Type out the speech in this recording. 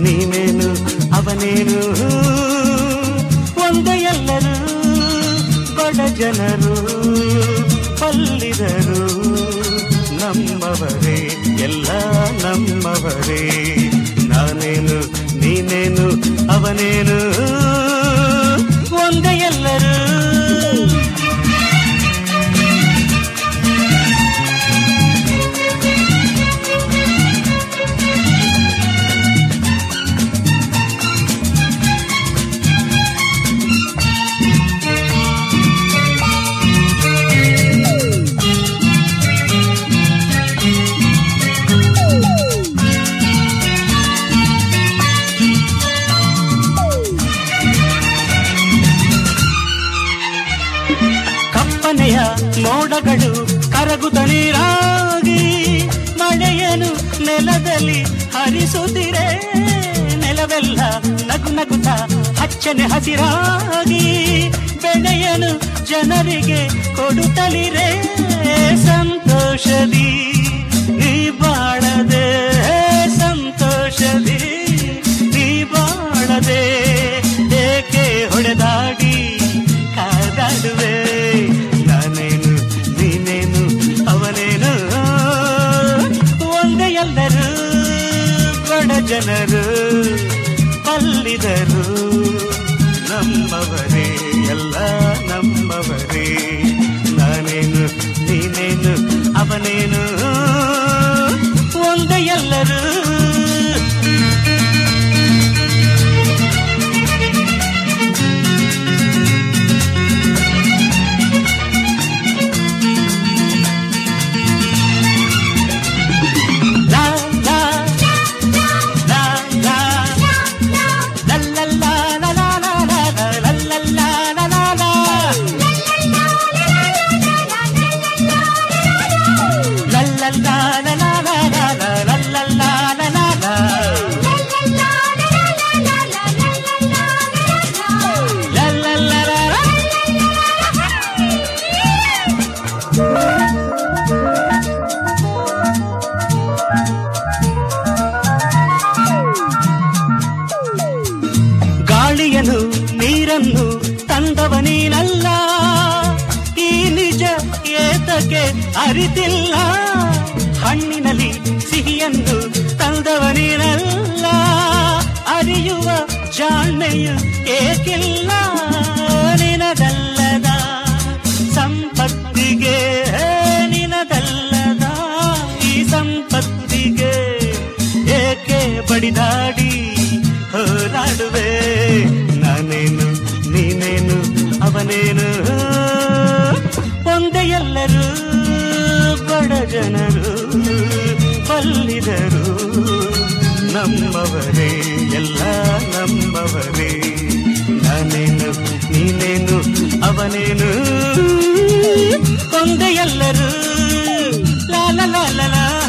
ನೀನೇನು ಅವನೇನು ಒಂದೇ ಎಲ್ಲರೂ ಬಡ ಜನರು ಪಲ್ಲಿದರು ನಮ್ಮವರೇ ಎಲ್ಲ ನಮ್ಮವರೇ ನಾನೇನು ನೀನೇನು ಅವನೇನು ಒಂದೇ ಎಲ್ಲರೂ ಕಪ್ಪನೆಯ ಮೋಡಗಳು ಕರಗುತ್ತ ನೀರಾಗಿ ಮಳೆಯನು ನೆಲದಲ್ಲಿ ಹರಿಸುತ್ತಿರೆ ನೆಲವೆಲ್ಲ ನಗು ನಗುತ್ತ ಹಚ್ಚನೆ ಹಸಿರಾಗಿ ಬೆಳೆಯನು ಜನರಿಗೆ ಕೊಡುತ್ತಲಿರೆ ಸಂತೋಷದಿ ನೀ ಬಾಳದೆ ಸಂತೋಷದಿ ನೀ ಬಾಳದೆ ಏಕೆ ಹೊಡೆದಾಡಿ ಕಾದಾಡುವೆ ನಾನೇನು ನೀನೇನು ಅವನೇನು ಒಂದೇ ಎಲ್ಲರೂ ಬಡ ಜನರು ಪಲ್ಲಿದರು ನಮ್ಮವರೇ ಎಲ್ಲ ನಮ್ಮವರೇ ನಾನೇನು ನೀನೇನು ಅವನೇನು ಒಂದೇ ಎಲ್ಲರೂ La la la la la la la la la la la la la la la la la La la la la la la la la la la la la la La la la la la ಗಾಳಿಯನು ನೀರನ್ನು ತಂದವ ನೀನಲ್ಲ ಈ ನಿಜ ಏತಕ್ಕೆ ಅರಿತಿಲ್ಲ ಹಣ್ಣಿನಲ್ಲಿ ಸಿಹಿಯನ್ನು ತಂದವ ನೀನಲ್ಲ ಅರಿಯುವ ಜಾಣ್ಮೆಯು ಏಕಿಲ್ಲ ನಿನದಲ್ಲದ ಸಂಪತ್ತಿಗೆ ನಿನದಲ್ಲದ ಈ ಸಂಪತ್ತಿಗೆ ಏಕೆ ಬಡಿದಾಡಿ ಹೋರಾಡುವೆ ನಾನೇನು ನೀನೇನು ಅವನೇನು ಒಂದೇ ಎಲ್ಲರೂ ಬಡ ಜನರು ಬಲ್ಲಿದರು ನಮ್ಮವರೇ ಎಲ್ಲ ನಮ್ಮವರೇ ನಾನೇನು ನೀನೇನು ಅವನೇನು ಒಂದೇ ಎಲ್ಲರೂ ಲಾಲ ಲಾಲ ಲಾ